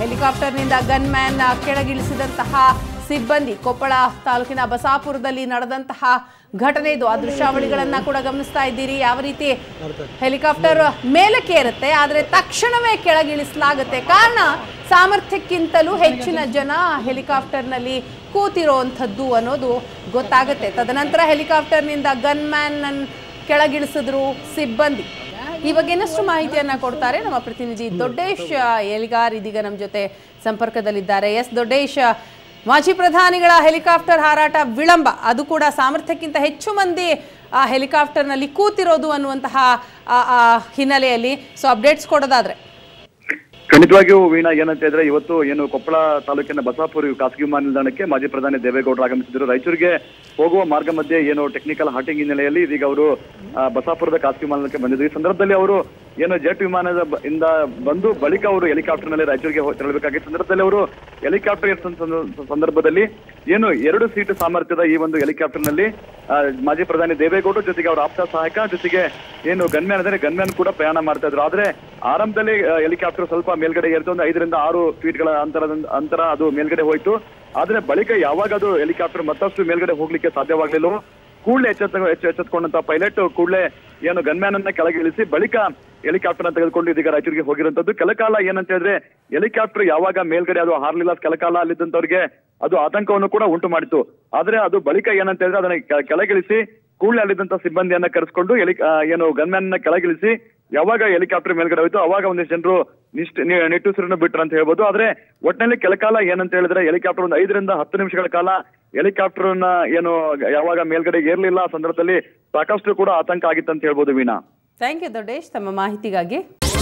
ಹೆಲಿಕಾಪ್ಟರ್ನಿಂದ gunman ಕೆಳಗಿಳಿಸಿದಂತಹ ಸಿಬ್ಬಂದಿ ಕೊಪ್ಪಳ ತಾಲೂಕಿನ ಬಸಾಪುರದಲ್ಲಿ ನಡೆದಂತಹ ಘಟನೆ ಇದು ಆ ದೃಶ್ಯಾವಳಿಗಳನ್ನ ಕೂಡ ಗಮನಿಸ್ತಾ ಇದ್ದೀರಿ ಯಾವ ರೀತಿ ಹೆಲಿಕಾಪ್ಟರ್ ಮೇಲಕ್ಕೆ ಏರುತ್ತೆ ಆದರೆ ತಕ್ಷಣವೇ ಕೆಳಗಿಳಿಸಲಾಗುತ್ತೆ ಕಾರಣ ಸಾಮರ್ಥ್ಯಕ್ಕಿಂತಲೂ ಹೆಚ್ಚಿನ ಜನ ಹೆಲಿಕಾಪ್ಟರ್ನಲ್ಲಿ ಕೂತಿರೋವಂಥದ್ದು ಅನ್ನೋದು ಗೊತ್ತಾಗುತ್ತೆ ತದನಂತರ ಹೆಲಿಕಾಪ್ಟರ್ನಿಂದ ಗನ್ಮ್ಯಾನ್ ಕೆಳಗಿಳಿಸಿದ್ರು ಸಿಬ್ಬಂದಿ ಈ ಬಗ್ಗೆ ಇನ್ನಷ್ಟು ಮಾಹಿತಿಯನ್ನ ಕೊಡ್ತಾರೆ ನಮ್ಮ ಪ್ರತಿನಿಧಿ ದೊಡ್ಡೇಶ್ ಎಲಿಗಾರ್ ಇದೀಗ ನಮ್ಮ ಜೊತೆ ಸಂಪರ್ಕದಲ್ಲಿದ್ದಾರೆ ಎಸ್ ದೊಡ್ಡೇಶ್ ಮಾಜಿ ಪ್ರಧಾನಿಗಳ ಹೆಲಿಕಾಪ್ಟರ್ ಹಾರಾಟ ವಿಳಂಬ ಅದು ಕೂಡ ಸಾಮರ್ಥ್ಯಕ್ಕಿಂತ ಹೆಚ್ಚು ಮಂದಿ ಆ ಹೆಲಿಕಾಪ್ಟರ್ನಲ್ಲಿ ಕೂತಿರೋದು ಅನ್ನುವಂತಹ ಆ, ಆ, ಹಿನ್ನೆಲೆಯಲ್ಲಿ ಸೊ ಅಪ್ಡೇಟ್ಸ್ ಕೊಡೋದಾದ್ರೆ ಖಂಡಿತವಾಗಿಯೂ ವೀಣಾ ಏನಂತ ಹೇಳಿದ್ರೆ ಇವತ್ತು ಏನು ಕೊಪ್ಪಳ ತಾಲೂಕಿನ ಬಸಾಪುರ ಖಾಸಗಿ ವಿಮಾನ ನಿಲ್ದಾಣಕ್ಕೆ ಮಾಜಿ ಪ್ರಧಾನಿ ದೇವೇಗೌಡರು ಆಗಮಿಸಿದ್ರು ರಾಯಚೂರಿಗೆ ಹೋಗುವ ಮಾರ್ಗ ಮಧ್ಯೆ ಏನು ಟೆಕ್ನಿಕಲ್ ಹಾಟಿಂಗ್ ಹಿನ್ನೆಲೆಯಲ್ಲಿ ಇದೀಗ ಅವರು ಆ, ಬಸಾಪುರದ ಖಾಸಗಿ ವಿಮಾನಕ್ಕೆ ಬಂದಿದ್ರು ಈ ಸಂದರ್ಭದಲ್ಲಿ ಅವರು ಏನು ಜೆಟ್ ವಿಮಾನದ ಬ- ಇಂದ ಬಂದು ಬಳಿಕ ಅವರು ಹೆಲಿಕಾಪ್ಟರ್ ನಲ್ಲಿ ರಾಯಚೂರಿಗೆ ಹೋ- ತೆರಳಬೇಕಾಗಿದ್ದ ಸಂದರ್ಭದಲ್ಲಿ ಅವರು ಹೆಲಿಕಾಪ್ಟರ್ ಏರ್ ಸಂದ- ಸಂದರ್ಭದಲ್ಲಿ ಏನು ಎರಡು ಸೀಟ್ ಸಾಮರ್ಥ್ಯದ ಈ ಒಂದು ಹೆಲಿಕಾಪ್ಟರ್ ನಲ್ಲಿ ಆ, ಮಾಜಿ ಪ್ರಧಾನಿ ದೇವೇಗೌಡರು ಜೊತೆಗೆ ಅವರ ಆಪ್ತ ಸಹಾಯಕ ಜೊತೆಗೆ ಏನು ಗನ್ಮ್ಯಾನ್ ಅಂದರೆ ಗನ್ಮ್ಯಾನ್ ಕೂಡ ಪ್ರಯಾಣ ಮಾಡ್ತಾ ಇದ್ರು ಆದ್ರೆ ಆರಂಭದಲ್ಲಿ ಆ, ಹೆಲಿಕಾಪ್ಟರ್ ಸ್ವಲ್ಪ ಮೇಲ್ಗಡೆ ಏರಿತು ಒಂದು ಐದರಿಂದ ಆರು ಫೀಟ್ಗಳ ಅಂತರದ ಅಂತರ ಅದು ಮೇಲ್ಗಡೆ ಹೋಯ್ತು ಆದ್ರೆ ಬಳಿಕ ಯಾವಾಗ ಅದು ಹೆಲಿಕಾಪ್ಟರ್ ಮತ್ತಷ್ಟು ಮೇಲ್ಗಡೆ ಹೋಗ್ಲಿಕ್ಕೆ ಸಾಧ್ಯವಾಗ್ಲಿಲ್ಲ ಕೂಡಲೇ ಎಚ್ಚೆತ್ತ ಎಚ್ಚ- ಎಚ್ಚೆತ್ತುಕೊಂಡಂತ ಪೈಲಟ್ ಕೂಡಲೇ ಏನು ಗನ್ಮ್ಯಾನ್ ಅನ್ನ ಕೆಳಗೆ ಇಳಿಸಿ ಬಳಿಕ ಹೆಲಿಕಾಪ್ಟರ್ ತೆಗೆದುಕೊಂಡು ಇದೀಗ ರಾಯಚೂರಿಗೆ ಹೋಗಿರುವಂತದ್ದು ಕೆಲಕಾಲ ಏನಂತ ಹೇಳಿದ್ರೆ ಹೆಲಿಕಾಪ್ಟರ್ ಯಾವಾಗ ಮೇಲ್ಗಡೆ ಅದು ಹಾರ್ಲಿಲ್ಲ ಕೆಲಕಾಲ ಅಲ್ಲಿದ್ದಂತವ್ರಿಗೆ ಅದು ಆತಂಕವನ್ನು ಕೂಡ ಉಂಟು ಮಾಡಿತು ಆದ್ರೆ ಅದು ಬಳಿಕ ಏನಂತ ಹೇಳಿದ್ರೆ ಅದನ್ನ ಕೆ- ಕೆಳಗಿಳಿಸಿ ಕೂಡಲೇ ಅಲ್ಲಿದ್ದಂತ ಸಿಬ್ಬಂದಿಯನ್ನ ಕರೆಸ್ಕೊಂಡು ಹೆಲಿ ಆ, ಏನು ಗನ್ಮ್ಯಾನ್ ನ ಕೆಳಗಿಳಿಸಿ ಯಾವಾಗ ಹೆಲಿಕಾಪ್ಟರ್ ಮೇಲ್ಗಡೆ ಹೋಯ್ತು ಅವಾಗ ಒಂದಿಷ್ಟು ಜನರು ನಿಷ್ಠ ನಿ- ನಿಟ್ಟುಸಿರನ್ನು ಬಿಟ್ರು ಅಂತ ಹೇಳ್ಬೋದು ಆದ್ರೆ ಒಟ್ಟಿನಲ್ಲಿ ಕೆಲಕಾಲ ಏನಂತ ಹೇಳಿದ್ರೆ ಹೆಲಿಕಾಪ್ಟರ್ ಒಂದು ಐದರಿಂದ ಹತ್ತು ನಿಮಿಷಗಳ ಕಾಲ ಹೆಲಿಕಾಪ್ಟರ್ ನ ಏನು ಯಾವಾಗ ಮೇಲ್ಗಡೆ ಏರ್ಲಿಲ್ಲ ಆ ಸಂದರ್ಭದಲ್ಲಿ ಸಾಕಷ್ಟು ಕೂಡ ಆತಂಕ ಆಗಿತ್ತು ಅಂತ ಹೇಳ್ಬೋದು ವೀಣಾ ಥ್ಯಾಂಕ್ ಯು ದೊಡ್ಡೇಶ್ ತಮ್ಮ ಮಾಹಿತಿಗಾಗಿ